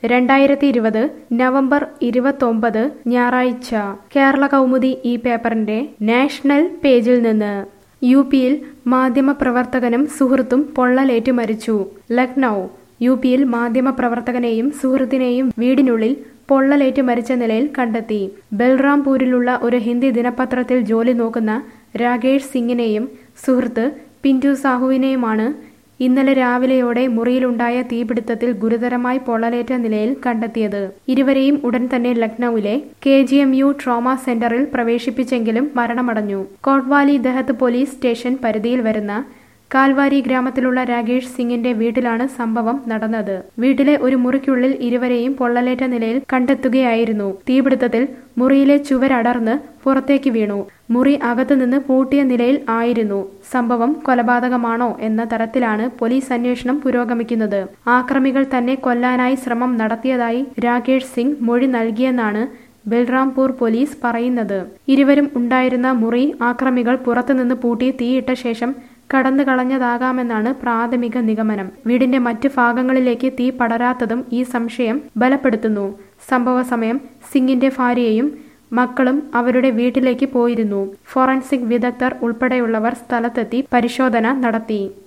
രണ്ടായിരത്തി ഇരുപത് നവംബർ ഇരുപത്തൊമ്പത് ഞായറാഴ്ച കേരള കൗമുദി ഈ പേപ്പറിന്റെ നാഷണൽ പേജിൽ നിന്ന് യു പിയിൽ മാധ്യമപ്രവർത്തകനും സുഹൃത്തും പൊള്ളലേറ്റു മരിച്ചു ലക്നൗ യു പിയിൽ മാധ്യമപ്രവർത്തകനെയും സുഹൃത്തിനെയും വീടിനുള്ളിൽ പൊള്ളലേറ്റ് മരിച്ച നിലയിൽ കണ്ടെത്തി ബൽറാംപൂരിലുള്ള ഒരു ഹിന്ദി ദിനപത്രത്തിൽ ജോലി നോക്കുന്ന രാകേഷ് സിംഗിനെയും സുഹൃത്ത് പിന്റു സാഹുവിനെയുമാണ് ഇന്നലെ രാവിലെയോടെ മുറിയിലുണ്ടായ തീപിടുത്തത്തിൽ ഗുരുതരമായി പൊള്ളലേറ്റ നിലയിൽ കണ്ടെത്തിയത് ഇരുവരെയും ഉടൻ തന്നെ ലക്നൌവിലെ K G M U trauma സെന്ററിൽ പ്രവേശിപ്പിച്ചെങ്കിലും മരണമടഞ്ഞു കോട്ട്വാലി ദഹത്ത് പോലീസ് സ്റ്റേഷൻ പരിധിയിൽ വരുന്ന കാൽവാരി ഗ്രാമത്തിലുള്ള രാകേഷ് സിംഗിന്റെ വീട്ടിലാണ് സംഭവം നടന്നത് വീട്ടിലെ ഒരു മുറിക്കുള്ളിൽ ഇരുവരെയും പൊള്ളലേറ്റ നിലയിൽ കണ്ടെത്തുകയായിരുന്നു തീപിടുത്തത്തിൽ മുറിയിലെ ചുവരടർന്ന് പുറത്തേക്ക് വീണു മുറി അകത്തുനിന്ന് പൂട്ടിയ നിലയിൽ ആയിരുന്നു സംഭവം കൊലപാതകമാണോ എന്ന തരത്തിലാണ് പോലീസ് അന്വേഷണം പുരോഗമിക്കുന്നത് ആക്രമികൾ തന്നെ കൊല്ലാനായി ശ്രമം നടത്തിയതായി രാകേഷ് സിംഗ് മൊഴി നൽകിയെന്നാണ് ബൽറാംപൂർ പോലീസ് പറയുന്നത് ഇരുവരും ഉണ്ടായിരുന്ന മുറി ആക്രമികൾ പുറത്തുനിന്ന് പൂട്ടി തീയിട്ട ശേഷം കടന്നു കളഞ്ഞതാകാമെന്നാണ് പ്രാഥമിക നിഗമനം വീടിന്റെ മറ്റു ഭാഗങ്ങളിലേക്ക് തീ പടരാത്തതും ഈ സംശയം ബലപ്പെടുത്തുന്നു സംഭവ സമയം സിംഗിന്റെ ഭാര്യയും മക്കളും അവരുടെ വീട്ടിലേക്ക് പോയിരുന്നു ഫോറൻസിക് വിദഗ്ധർ ഉൾപ്പെടെയുള്ളവർ സ്ഥലത്തെത്തി പരിശോധന നടത്തി